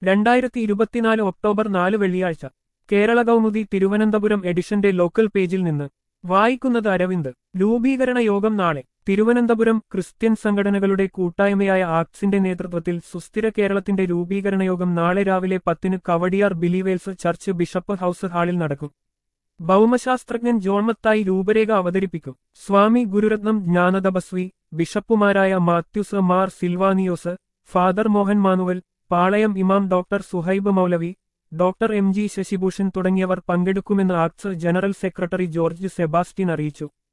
രണ്ടായിരത്തി ഇരുപത്തിനാല് ഒക്ടോബർ നാല് വെള്ളിയാഴ്ച കേരള കൗമുദി തിരുവനന്തപുരം എഡിഷന്റെ ലോക്കൽ പേജിൽ നിന്ന് വായിക്കുന്നത് അരവിന്ദ് രൂപീകരണ യോഗം നാളെ തിരുവനന്തപുരം ക്രിസ്ത്യൻ സംഘടനകളുടെ കൂട്ടായ്മയായ ആക്സിന്റെ നേതൃത്വത്തിൽ സുസ്ഥിര കേരളത്തിന്റെ രൂപീകരണ യോഗം നാളെ രാവിലെ പത്തിന് Kawdiar believers church bishop house ഹാളിൽ നടക്കും ഭൗമശാസ്ത്രജ്ഞൻ ജോൺമത്തായി രൂപരേഖ അവതരിപ്പിക്കും സ്വാമി ഗുരുരത്നം ജ്ഞാനതപസ്വി ബിഷപ്പുമാരായ മാത്യുസ് മാർ സിൽവാനിയോസ് ഫാദർ മോഹൻ മാനുവൽ പാളയം ഇമാം ഡോക്ടർ സുഹൈബ് മൗലവി ഡോക്ടർ എം ജി ശശിഭൂഷൺ തുടങ്ങിയവർ പങ്കെടുക്കുമെന്ന് ആക്സ് ജനറൽ സെക്രട്ടറി ജോർജ് സെബാസ്റ്റ്യൻ അറിയിച്ചു